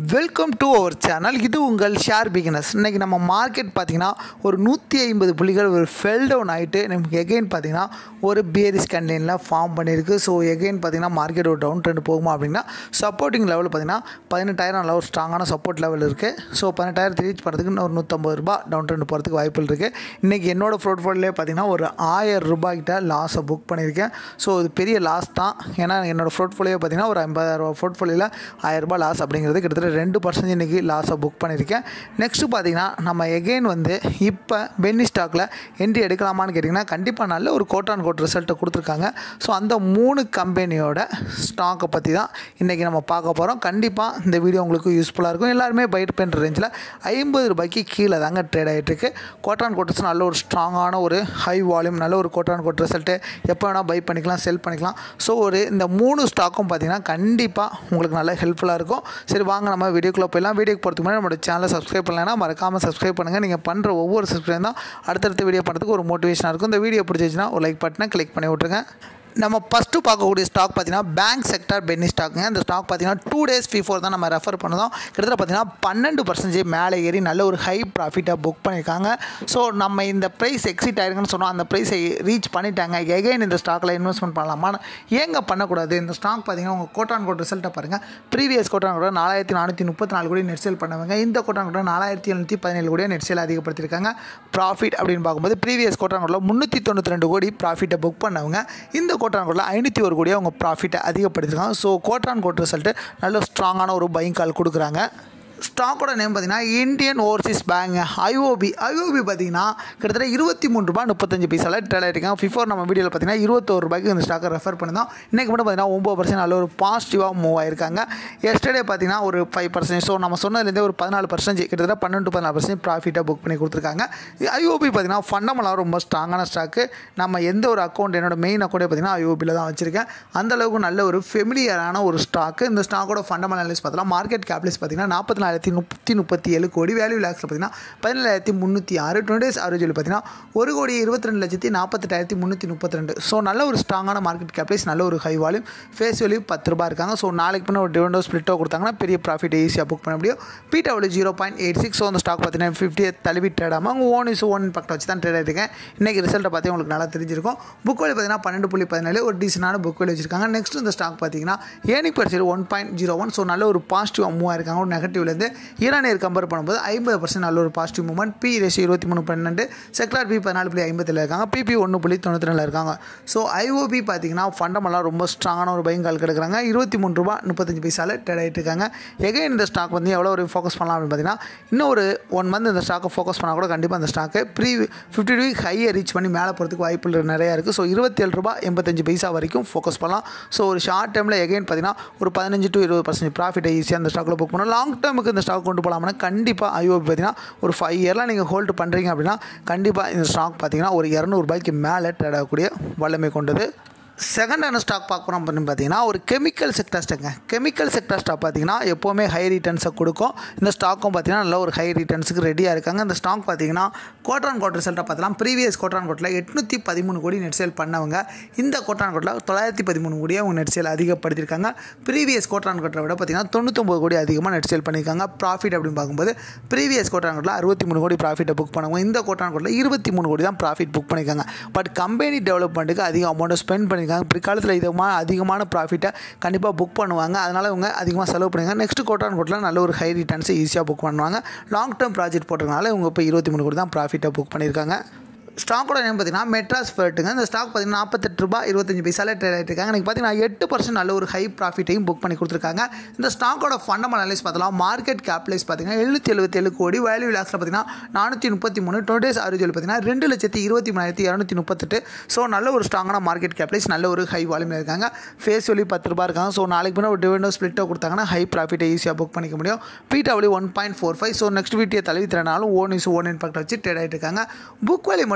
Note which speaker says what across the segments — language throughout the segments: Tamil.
Speaker 1: வெல்கம் டு அவர் சேனல் இது உங்கள் ஷேர் பிகினஸ் இன்றைக்கி நம்ம மார்க்கெட் பார்த்திங்கன்னா ஒரு நூற்றி ஐம்பது புள்ளிகள் ஒரு ஃபெல் டவுன் ஆகிட்டு நமக்கு எகெயின் பார்த்திங்கன்னா ஒரு பியரிஸ் கண்டெய்னில் ஃபார்ம் பண்ணியிருக்கு ஸோ எகெயின் பார்த்திங்கன்னா மார்க்கெட் ஒரு டவுன் ட்ரெண்ட் போகுமா அப்படின்னா சப்போர்ட்டிங் லெவல் பார்த்திங்கன்னா பதினெட்டாயிரம் நல்ல ஒரு ஸ்ட்ராங்கான சப்போர்ட் லெவல் இருக்குது ஸோ பதினெட்டாயிரத்து ரீச் பண்ணுறதுக்கு இன்னும் ஒரு நூற்றம்பது ரூபா டவுன் ட்ரெண்ட் போகிறதுக்கு வாய்ப்புகள் இருக்குது இன்றைக்கி என்னோட போர்ட்ஃபோலியோலே பார்த்திங்கன்னா ஒரு ஆயிரம் ரூபாய்க்கிட்ட லாஸை புக் பண்ணியிருக்கேன் ஸோ இது பெரிய லாஸ் தான் ஏன்னா என்னோடய போர்ட்ஃபோலியோ பார்த்திங்கன்னா ஒரு ஐம்பதாயிரம் போர்ட்ஃபோலியோவில் ஆயிரம் ரூபாய் லாஸ் அப்படிங்கிறது கிட்டத்தட்ட ரெண்டு பர்சன்டேஜ் இன்றைக்கி லாஸை புக் பண்ணியிருக்கேன் நெக்ஸ்ட்டு பார்த்தீங்கன்னா நம்ம எகெயின் வந்து இப்போ பென்னி ஸ்டாக்கில் என்ட்ரி எடுக்கலாமான்னு கேட்டிங்கன்னா கண்டிப்பாக நல்ல ஒரு கோட் ஆன் கோட் ரிசல்ட்டை கொடுத்துருக்காங்க ஸோ அந்த மூணு கம்பெனியோட ஸ்டாக்கை பற்றி தான் இன்றைக்கி நம்ம பார்க்க போகிறோம் கண்டிப்பாக இந்த வீடியோ உங்களுக்கு யூஸ்ஃபுல்லாக இருக்கும் எல்லாருமே பைட் பண்ணுற ரேஞ்சில் ஐம்பது ரூபாய்க்கு கீழே தாங்க ட்ரேட் ஆகிட்டுருக்கு கோட் ஆன் கோட்ஸ் நல்ல ஒரு ஸ்ட்ராங்கான ஒரு ஹை வால்யூம் நல்ல ஒரு கோட் ஆன் கோட் ரிசல்ட்டு எப்போ வேணால் பை பண்ணிக்கலாம் செல் பண்ணிக்கலாம் ஸோ ஒரு இந்த மூணு ஸ்டாக்கும் பார்த்தீங்கன்னா கண்டிப்பாக உங்களுக்கு நல்ல ஹெல்ப்ஃபுல்லாக இருக்கும் சரி வாங்க நம்ம வீடியோக்குள்ளே போயிடலாம் வீடியோக்கு போகிறதுக்கு முன்னாடி நம்மளோட சேனலை சப்ஸ்கிரைப் பண்ணலைன்னா மறக்காமல் சப்ஸ்கிரைப் பண்ணுங்கள் நீங்கள் பண்ணுற ஒவ்வொரு சப்ஸ்கிரைப் தான் அடுத்தடுத்த வீடியோ பண்ணுறதுக்கு ஒரு மோட்டிவேஷனாக இருக்கும் இந்த வீடியோ பிடிச்சிச்சுன்னா ஒரு லைக் பட்டனை கிளிக் பண்ணி விட்ருங்க நம்ம ஃபஸ்ட்டு பார்க்கக்கூடிய ஸ்டாக் பார்த்தீங்கன்னா பேங்க் செக்டர் பென்னி ஸ்டாக்குங்க இந்த ஸ்டாக் பார்த்தீங்கன்னா டூ டேஸ் பிஃபோர் தான் நம்ம ரெஃபர் பண்ணதும் கிட்டத்தட்ட பார்த்தீங்கன்னா பன்னெண்டு பர்சன்டேஜ் மேலே ஏறி நல்ல ஒரு ஹை ப்ராஃபிட்டாக புக் பண்ணியிருக்காங்க ஸோ நம்ம இந்த ப்ரைஸ் எக்ஸிட் ஆயிருக்குன்னு சொன்னோம் அந்த ப்ரைஸை ரீச் பண்ணிட்டாங்க எகைன் இந்த ஸ்டாக்கில் இன்வெஸ்ட்மெண்ட் பண்ணலாமா ஏங்க பண்ணக்கூடாது இந்த ஸ்டாக் பார்த்தீங்கன்னா உங்கள் கோட்டான் கோட் ரிசல்ட்டை பாருங்கள் ப்ரீவியஸ் கோட்டான் கோட் நாலாயிரத்தி நானூற்றி முப்பத்தி நாலு கோடி நெட் சேல் பண்ணவங்க இந்த கோட்டான் கோட் நாலாயிரத்தி எழுநூற்றி பதினேழு கோடியாக நெட் சேல் அதிகப்படுத்தியிருக்காங்க ப்ராஃபிட் அப்படின்னு பார்க்கும்போது ப்ரீவியஸ் கோட்டான் கோட்டில் முந்நூற்றி தொண்ணூற்றி ரெண்டு கோடி ப்ராஃபிட்டை புக் பண்ணவங்க இந்த கோட்டான் கோட்டில் ஐநூற்றி ஒரு கோடியாக அவங்க ப்ராஃபிட்டை அதிகப்படுத்திருக்காங்க ஸோ கோட்டான் கோட் ரிசல்ட்டு நல்ல ஸ்ட்ராங்கான ஒரு பைங் கால் கொடுக்குறாங்க ஸ்டாக்கோட நேம் பார்த்தீங்கன்னா Indian Overseas Bank IOB IOB பார்த்தீங்கன்னா கிட்டத்தட்ட இருபத்தி மூணு ரூபா முப்பத்தஞ்சு பைசாவில் ட்ரேட் ஆகிருக்காங்க பிஃபோர் நம்ம வீடியோவில் பார்த்தீங்கன்னா இருபத்தோரு ரூபாய்க்கு இந்த ஸ்டாக்கை ரெஃபர் பண்ணியிருந்தோம் இன்றைக்கி மட்டும் பார்த்தீங்கன்னா ஒம்பது பர்சன்ட் நல்ல ஒரு பாசிட்டிவாக மூவ் ஆயிருக்காங்க எஸ்டர்டே பார்த்தீங்கன்னா ஒரு ஃபைவ் பர்சன்டேஜ் ஸோ நம்ம சொன்னதுலேருந்தே ஒரு பதினாலு பர்சன்டேஜ் கிட்டத்தட்ட பன்னெண்டு பதினாலு பர்சன்ட் ப்ராஃபிட்டாக புக் பண்ணி கொடுத்துருக்காங்க ஐஓபி பார்த்தீங்கன்னா ஃபண்டமெண்டாக ரொம்ப ஸ்ட்ராங்கான ஸ்டாக்கு நம்ம எந்த ஒரு அக்கௌண்ட் என்னோட மெயின் அக்கௌண்ட்டே பார்த்தீங்கன்னா ஐஓபியில் தான் வச்சிருக்கேன் அந்தளவுக்கு நல்ல ஒரு ஃபெமிலியரான ஒரு ஸ்டாக்கு இந்த ஸ்டாக்கோட ஃபண்டமெண்டல் அனலிஸ் பார்த்தலாம் மார்க்கெட் கேபிலிஸ் பார்த்தீங்கன்னா நாற்பத்தி நாலாயிரத்தி முப்பத்தி முப்பத்தி ஏழு கோடி வேல்யூ லேக்ஸில் பார்த்தீங்கன்னா பதினேழாயிரத்தி முந்நூற்றி ஆறு டுவெண்ட்டி டேஸ் ஆவரேஜில் பார்த்தீங்கன்னா ஒரு கோடி இருபத்தி ரெண்டு லட்சத்தி நாற்பத்தெட்டாயிரத்தி முந்நூற்றி முப்பத்தி ரெண்டு ஸோ நல்ல ஒரு ஸ்ட்ராங்கான மார்க்கெட் கேபிலிஸ் நல்ல ஒரு ஹை வால்யூம் ஃபேஸ் வேல்யூ பத்து ரூபா இருக்காங்க ஸோ நாளைக்கு பின்ன ஒரு டிவெண்டோ ஸ்பிளிட்டோ கொடுத்தாங்கன்னா பெரிய ப்ராஃபிட் ஈஸியாக புக் பண்ண முடியும் பிடபிள்யூ zero point eight six so அந்த ஸ்டாக் பார்த்தீங்கன்னா ஃபிஃப்டி தழுவி ட்ரேட் ஆகாமல் உங்கள் ஓன் இஸ் ஓன் இம்பாக்ட் வச்சு தான் ட்ரேட் ஆகிருக்கேன் இன்றைக்கி ரிசல்ட்டை பார்த்து உங்களுக்கு நல்லா தெரிஞ்சிருக்கும் புக் வேலி பார்த்தீங்கன்னா பன்னெண்டு புள்ளி பதினேழு ஒரு டீசனான புக் வேலி வச்சிருக்காங்க நெக்ஸ்ட் இந்த ஸ்டாக் பார்த்தீங்கன்னா ஏனிக் percent one point zero one so நல்ல ஒரு பாசிட்டிவ் மூவ் ஆயிருக்காங்க ஒரு நெகட்டிவ்லேருந்து ஈரானியர் கம்பேர் பண்ணும்போது ஐம்பது பர்சன்ட் நல்ல ஒரு பாசிட்டிவ் மூவ்மெண்ட் பி ரேஷியோ இருபத்தி மூணு பன்னெண்டு செக்டார் பி பதினாலு புள்ளி ஐம்பத்தில் இருக்காங்க பிபி ஒன்று புள்ளி தொண்ணூற்றி ரெண்டில் இருக்காங்க ஸோ ஐஓபி பார்த்தீங்கன்னா ஃபண்டமெல்லாம் ரொம்ப ஸ்ட்ராங்கான ஒரு பையன் கால் கிடக்குறாங்க இருபத்தி மூணு ரூபா முப்பத்தஞ்சு பைசாவில் ட்ரேட் ஆகிட்டு இருக்காங்க எகைன் இந்த ஸ்டாக் வந்து எவ்வளோ ஒரு ஃபோக்கஸ் பண்ணலாம் அப்படின்னு பார்த்தீங்கன்னா இன்னும் ஒரு ஒன் மந்த் இந்த ஸ்டாக்கை ஃபோக்கஸ் பண்ணால் கூட கண்டிப்பாக அந்த ஸ்டாக்கு ப்ரீ ஃபிஃப்டி வீக் ஹையை ரீச் பண்ணி மேலே போகிறதுக்கு வாய்ப்புகள் நிறையா இருக்குது ஸோ இருபத்தேழு ரூபா எண்பத்தஞ்சு பைசா வரைக்கும் ஃபோக்கஸ் பண்ணலாம் ஸோ ஒரு ஷார்ட் டைமில் எகைன் பார்த்தீங்கன்னா ஒரு பதினஞ்சு டு இருபது பர்சன்ட் ப்ராஃபிட்டை ஈஸியாக அந்த ஸ்டாக்கில் புக் பண்ணலாம் லாங் டேர்முக்கு இந்த ஸ்டாக் கொண்டு போகலாம்னா கண்டிப்பாக ஐஓபி பார்த்தீங்கன்னா ஒரு ஃபைவ் இயர்லாம் நீங்கள் ஹோல்டு பண்ணுறீங்க அப்படின்னா கண்டிப்பாக இந்த ஸ்டாக் பார்த்தீங்கன்னா ஒரு இரநூறுபாய்க்கு மேலே ட்ரேட் ஆகக்கூடிய வல்லமை கொண்டது செகண்ட் ஹேண்ட் ஸ்டாக் பார்க்குறோம் அப்படின்னு பார்த்தீங்கன்னா ஒரு கெமிக்கல் செக்டர் ஸ்டாக்ங்க கெமிக்கல் செக்டர் ஸ்டாக் பார்த்தீங்கன்னா எப்போவுமே ஹை ரிட்டர்ன்ஸை கொடுக்கும் இந்த ஸ்டாக்கும் பார்த்தீங்கன்னா நல்ல ஒரு ஹை ரிட்டர்ன்ஸுக்கு ரெடியாக இருக்காங்க இந்த ஸ்டாக் பார்த்தீங்கன்னா கோட்டான் கோட் ரிசல்ட்டை பார்த்தலாம் ப்ரீவியஸ் கோட்டான் கோட்டில் எட்நூற்றி பதிமூணு கோடி நெட் சேல் பண்ணவங்க இந்த கோட்டான் கோட்டில் தொள்ளாயிரத்தி பதிமூணு கோடியாக அவங்க நெட் சேல் அதிகப்படுத்தியிருக்காங்க ப்ரீவியஸ் கோட்டான் கோட்டை விட பார்த்தீங்கன்னா தொண்ணூத்தொம்பது கோடி அதிகமாக நெட் சேல் பண்ணியிருக்காங்க ப்ராஃபிட் அப்படின்னு பார்க்கும்போது ப்ரீவியஸ் கோட்டான் கோட்டில் அறுபத்தி மூணு கோடி ப்ராஃபிட்டை புக் பண்ணுவாங்க இந்த கோட்டான் கோட்டில் இருபத்தி மூணு கோடி தான் ப்ராஃபிட் புக் பண்ணியிருக்காங்க பட் கம்பெனி டெவலப்மெண்ட்டுக்கு அதிக அமௌண்ட்டை ஸ்பெண்ட் பண்ணியிருக்காங்க பண்ணியிருக்காங்க பிற்காலத்தில் இதமாக அதிகமான ப்ராஃபிட்டை கண்டிப்பாக புக் பண்ணுவாங்க அதனால் இவங்க அதிகமாக செலவு பண்ணியிருக்காங்க நெக்ஸ்ட் கோட்டான் கோட்டில் நல்ல ஒரு ஹை ரிட்டர்ன்ஸை ஈஸியாக புக் பண்ணுவாங்க லாங் டேர்ம் ப்ராஜெக்ட் போட்டதுனால இவங்க இப்போ இருபத்தி மூணு கோடி தான் ப்ராஃபிட்டை புக் பண்ணியிருக்காங்க ஸ்டாக்கோட நேம் பார்த்தீங்கன்னா மெட்ராஸ் ஃபர்ட்டுங்க இந்த ஸ்டாக் பார்த்தீங்கன்னா நாற்பத்தெட்டு ரூபாய் இருபத்தஞ்சு பைசால ட்ரேட் ஆகிட்டு இருக்காங்க எனக்கு பார்த்தீங்கன்னா எட்டு பர்சன்ட் நல்ல ஒரு ஹை ப்ராஃபிட்டையும் புக் பண்ணி கொடுத்துருக்காங்க இந்த ஸ்டாக்கோட ஃபண்டமெண்டல் அனலைஸ் பார்த்தலாம் மார்க்கெட் கேப்லைஸ் பார்த்தீங்கன்னா எழுநூற்றி எழுபத்தேழு கோடி வேல்யூ லாஸில் பார்த்தீங்கன்னா நானூற்றி முப்பத்தி மூணு டூ டேஸ் ஆவரேஜ் பார்த்தீங்கன்னா ரெண்டு லட்சத்தி இருபத்தி மூணாயிரத்தி இரநூத்தி முப்பத்தெட்டு ஸோ நல்ல ஒரு ஸ்ட்ராங்கான மார்க்கெட் கேப்லைஸ் நல்ல ஒரு ஹை வால்யூமில் இருக்காங்க ஃபேஸ் வேல்யூ பத்து ரூபா இருக்காங்க ஸோ நாளைக்கு பின்னா ஒரு டிவிடோ ஸ்பிளிட்டோ கொடுத்தாங்கன்னா ஹை ப்ராஃபிட்டை ஈஸியாக புக் பண்ணிக்க முடியும் பிடபிள்யூ one point four five so next வீட்டியை தழுவி திறனாலும் ஓன் இஸ் ஓன் இம்பாக்ட் வச்சு ட்ரேட் ஆகிட்டு இருக்காங்க புக் வேல்யூ மட்டும்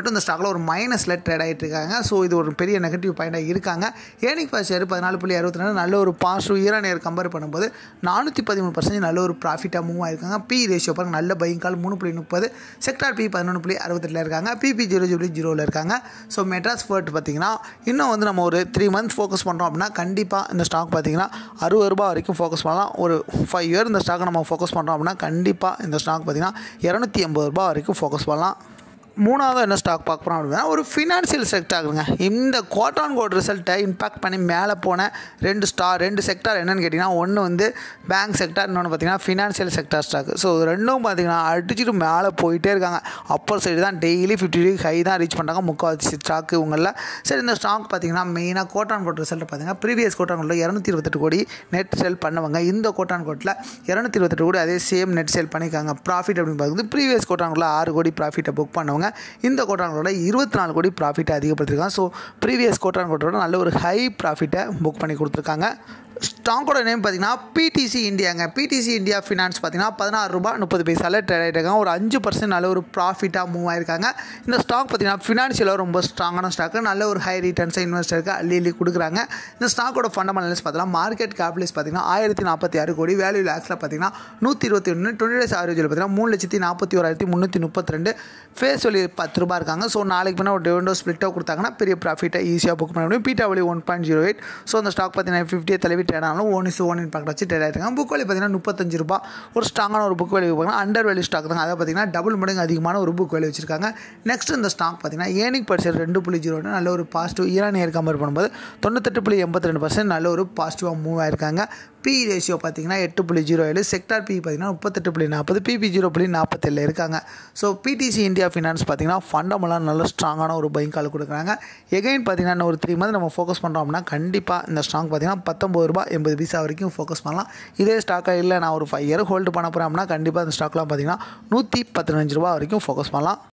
Speaker 1: மட்டும் இந்த ஸ்டாக்கில் ஒரு மைனஸில் ட்ரேட் ஆகிட்டு இருக்காங்க ஸோ இது ஒரு பெரிய நெகட்டிவ் பாயிண்டாக இருக்காங்க ஏனிக் பர் ஷேர் பதினாலு புள்ளி அறுபத்தி ரெண்டு நல்ல ஒரு பாசிட்டிவ் இயர் நேர் கம்பேர் பண்ணும்போது நானூற்றி பதிமூணு பர்சன்டேஜ் நல்ல ஒரு ப்ராஃபிட்டாக மூவ் ஆயிருக்காங்க பி ரேஷியோ பாருங்க நல்ல பையிங் கால் மூணு புள்ளி முப்பது செக்டார் பி பதினொன்று புள்ளி அறுபத்தெட்டில் இருக்காங்க பிபி ஜீரோ ஜீரோ ஜீரோவில் இருக்காங்க ஸோ மெட்ராஸ் ஃபர்ட் பார்த்தீங்கன்னா இன்னும் வந்து நம்ம ஒரு த்ரீ மந்த்ஸ் ஃபோக்கஸ் பண்ணுறோம் அப்படின்னா கண்டிப்பாக இந்த ஸ்டாக் பார்த்தீங்கன்னா அறுபது ரூபா வரைக்கும் ஃபோக்கஸ் பண்ணலாம் ஒரு ஃபைவ் இயர் இந்த ஸ்டாக்கை நம்ம ஃபோக்கஸ் பண்ணுறோம் அப்படின்னா கண்டிப்பாக இந்த ஸ்டாக் பார்த்தீங்கன்னா இரநூத்தி எண்பது ரூபா வரைக்கும் ஃபோக்கஸ் பண்ணலாம் மூணாவது என்ன ஸ்டாக் பார்க்க போகிறோம் அப்படின்னா ஒரு ஃபினான்ஷியல் செக்டாருங்க இந்த குவார்ட் ஆன் குவார்ட் ரிசல்ட்டை இம்பாக்ட் பண்ணி மேலே போன ரெண்டு ஸ்டார் ரெண்டு செக்டார் என்னென்னு கேட்டிங்கன்னா ஒன்று வந்து பேங்க் செக்டார் இன்னொன்று பார்த்தீங்கன்னா ஃபினான்ஷியல் செக்டார் ஸ்டாக் ஸோ ரெண்டும் பார்த்தீங்கன்னா அடிச்சுட்டு மேலே போயிட்டே இருக்காங்க அப்பர் சைடு தான் டெய்லி ஃபிஃப்டி டிகிரி ஹை தான் ரீச் பண்ணுறாங்க முக்கால்வாசி ஸ்டாக்கு இவங்களில் சரி இந்த ஸ்டாக் பார்த்தீங்கன்னா மெயினாக கோட் ஆன் கோட் ரிசல்ட் பார்த்தீங்கன்னா ப்ரீவியஸ் கோட் ஆன் கோட்டில் இரநூத்தி இருபத்தெட்டு கோடி நெட் சேல் பண்ணவங்க இந்த கோட் ஆன் கோட்டில் இரநூத்தி இருபத்தெட்டு கோடி அதே சேம் நெட் சேல் பண்ணியிருக்காங்க ப்ராஃபிட் அப்படின்னு பார்க்குறது ப்ரீவியஸ் கோட் ஆன் கோட்டில் ஆறு கோடி ப்ராஃபிட்டை புக் பண்ணவங்க இந்த கோட்டான்கோட இருபத்தி நாலு கோடி ப்ராஃபிட்டை அதிகப்படுத்திருக்காங்க ஸோ ப்ரீவியஸ் கோட்டான்கோட்டோட நல்ல ஒரு ஹை ப்ராஃபிட்டை புக் பண்ணி கொடுத்துருக்காங்க ஸ்டாக்கோட நேம் பார்த்தீங்கன்னா பிடிசி இந்தியாங்க பிடிசி இந்தியா ஃபினான்ஸ் பார்த்தீங்கன்னா பதினாறு ரூபாய் முப்பது பைசாவில் ட்ரேட் ஆகிட்டாங்க ஒரு அஞ்சு பர்சன்ட் நல்ல ஒரு ப்ராஃபிட்டாக மூவ் ஆயிருக்காங்க இந்த ஸ்டாக் பார்த்தீங்கன்னா ஃபினான்ஷியலாக ரொம்ப ஸ்ட்ராங்கான ஸ்டாக்கு நல்ல ஒரு ஹை ரிட்டர்ன்ஸை இன்வெஸ்டருக்கு அள்ளி அள்ளி கொடுக்குறாங்க இந்த ஸ்டாக்கோட ஃபண்டமெண்டல்ஸ் பார்த்தீங்கன்னா மார்க்கெட் கேபிட்டல்ஸ் பார்த்தீங்கன்னா ஆயிரத்தி நாற்பத்தி ஆறு கோடி வேல்யூ லேக்ஸில் பார்த்தீங்கன்னா நூற்றி இருபத்தி ஒன்று டுவெண்ட்டி டேஸ் ஆவரேஜில் பார்த்தீங்கன்னா மூணு லட்சத்தி நாற்பத்தி ஓராயிரத்தி முந்நூற்றி முப்பத்தி ரெண்டு ஃபேஸ் சொல்லி பத்து ரூபா இருக்காங்க ஸோ நாளைக்கு பின்னா ஒரு டிவெண்டோ ஸ்பிளிட்டோ கொடுத்தாங்கன்னா பெரிய ப்ராஃபிட்டை ஈஸியாக புக் பண்ண முடியும் beta value one point zero eight so அந்த ஸ்டாக் பார்த்தீங்கன்னா ஃபிஃப்டியை தலைவி ட்ரேட் ஆனாலும் ஒன் இஸ் ஒன் இம்பாக்ட் வச்சு ட்ரேட் ஆகிருக்காங்க புக் வேலி பார்த்தீங்கன்னா முப்பத்தஞ்சு ரூபா ஒரு ஸ்ட்ராங்கான ஒரு புக் வேல்யூ பார்த்தீங்கன்னா அண்டர் வேல்யூ ஸ்டாக் தான் அதை பார்த்தீங்கன்னா டபுள் மடங்கு அதிகமான ஒரு புக் வேல்யூ வச்சிருக்காங்க நெக்ஸ்ட் இந்த ஸ்டாக் பார்த்தீங்கன்னா ஏனிக் பர்சன்ட் ரெண்டு புள்ளி ஜீரோ நல்ல ஒரு பாசிட்டிவ் ஈரான் இயர் கம்பேர் பண்ணும்போது தொண்ணூத்தெட்டு புள்ளி எண்பத்தி ரெண்டு பர்சன்ட் நல்ல ஒரு பாசிட்டிவாக மூவ் ஆயிருக்காங்க பி ரேஷியோ பார்த்தீங்கன்னா எட்டு புள்ளி ஜீரோ ஏழு செக்டார் பி பார்த்தீங்கன்னா முப்பத்தெட்டு புள்ளி நாற்பது பிபி ஜீரோ புள்ளி நாற்பத்தேழில் இருக்காங்க ஸோ பிடிசி இந்தியா ஃபினான்ஸ் பார்த்தீங்கன்னா ஃபண்டமெல்லாம் நல்ல ஸ்ட்ராங்கான ஒரு பைக் கால் கொடுக்குறாங்க எகைன் பார்த்தீங்கன்னா ஒரு த்ரீ மந்த் நம்ம ஃபோக்கஸ் பண்ணுறோம் அப்படின்னா கண்டிப்பாக இந்த ஸ்டாக் பார்த்தீங்கன்னா பத்தொம்பது ரூபா எண்பது பைசா வரைக்கும் ஃபோக்கஸ் பண்ணலாம் இதே ஸ்டாக்காக இல்லை நான் ஒரு ஃபைவ் இயர் ஹோல்டு பண்ண போகிறேன் அப்படின்னா கண்டிப்பாக இந்த ஸ்டாக்லாம் பார்த்தீங்கன்னா நூற்றி பதினஞ்சு ரூபா வரைக்கும் ஃபோக்கஸ் பண்ணலாம்